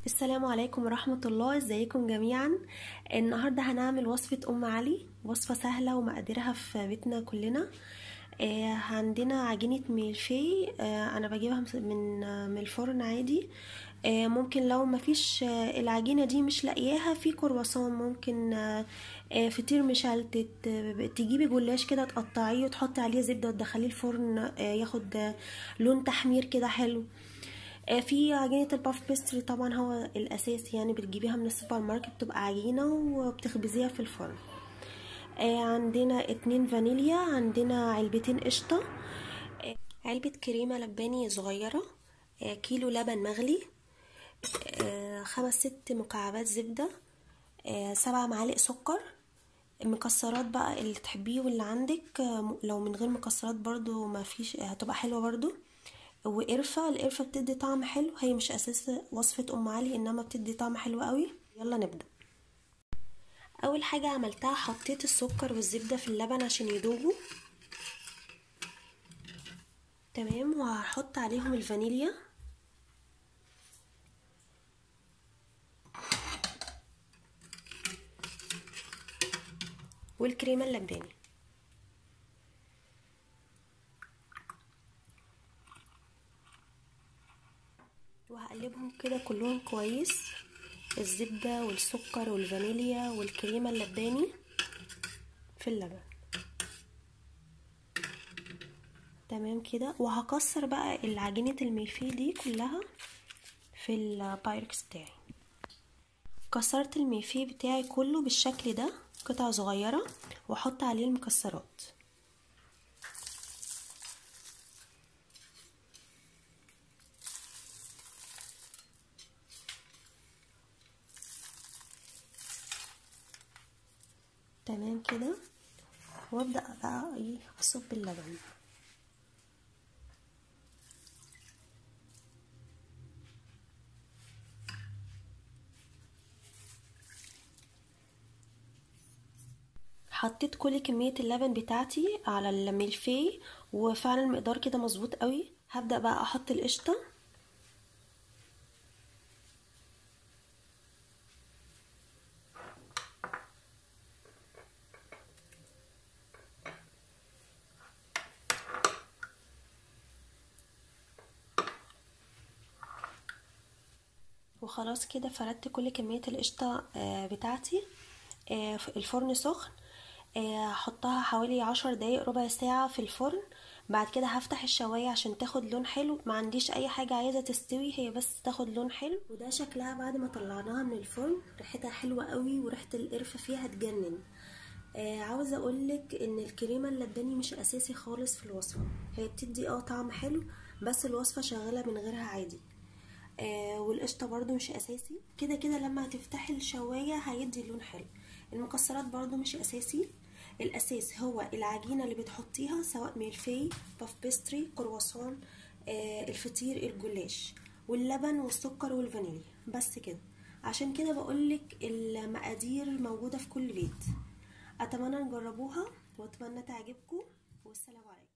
السلام عليكم ورحمة الله ازيكم جميعا النهاردة هنعمل وصفة ام علي وصفة سهلة ومقاديرها في بيتنا كلنا آه عندنا عجينة ميلفي آه انا بجيبها من آه من الفرن عادي آه ممكن لو مفيش آه العجينة دي مش لاقياها في كرواسون ممكن آه آه فطير مشلتت آه تجيبي جلاش كده تقطعيه وتحطي عليه زبدة وتدخليه الفرن آه ياخد آه لون تحمير كده حلو في عجينة الباف بيستري طبعا هو الأساس يعني بتجيبيها من السوبر ماركت بتبقى عجينة وبتخبزيها في الفرن عندنا اتنين فانيليا عندنا علبتين قشطة علبة كريمة لباني صغيرة كيلو لبن مغلي خمس ست مكعبات زبدة سبع معالق سكر مكسرات بقى اللي تحبيه واللي عندك لو من غير مكسرات برضو ما فيش هتبقى حلوة برضو وقرفة القرفة بتدي طعم حلو هي مش اساس وصفة ام علي انما بتدي طعم حلو قوي يلا نبدأ اول حاجة عملتها حطيت السكر والزبدة في اللبن عشان يدوبوا تمام وهحط عليهم الفانيليا والكريمة اللباني وهقلبهم كده كلهم كويس الزبدة والسكر والفانيليا والكريمة اللباني في اللبن تمام كده وهكسر بقى العجينة الميلفي دي كلها في البايركس بتاعي كسرت الميلفي بتاعي كله بالشكل ده قطع صغيرة واحط عليه المكسرات تمام كده وابدا بقى ايه اصب اللبن حطيت كل كمية اللبن بتاعتي على الملفي وفعلا المقدار كده مظبوط قوي هبدأ بقى احط القشطة وخلاص كده فردت كل كمية القشطة بتاعتي الفرن سخن هحطها حوالي عشر دقايق ربع ساعة في الفرن بعد كده هفتح الشواية عشان تاخد لون حلو ما عنديش اي حاجة عايزة تستوي هي بس تاخد لون حلو وده شكلها بعد ما طلعناها من الفرن ريحتها حلوة قوي وريحة القرفة فيها تجنن آه عاوزة اقولك ان الكريمة اللباني مش اساسي خالص في الوصفة هي بتدي اه طعم حلو بس الوصفة شغالة من غيرها عادي آه والقشطة برضو مش اساسي كده كده لما هتفتحي الشواية هيدي لون حلو المكسرات برضو مش اساسي الاساس هو العجينة اللي بتحطيها سواء ميلفي باف بيستري كرواسون آه الفطير الجلاش واللبن والسكر والفانيليا بس كده عشان كده بقولك المقادير موجودة في كل بيت اتمنى نجربوها واتمنى تعجبكم والسلام عليكم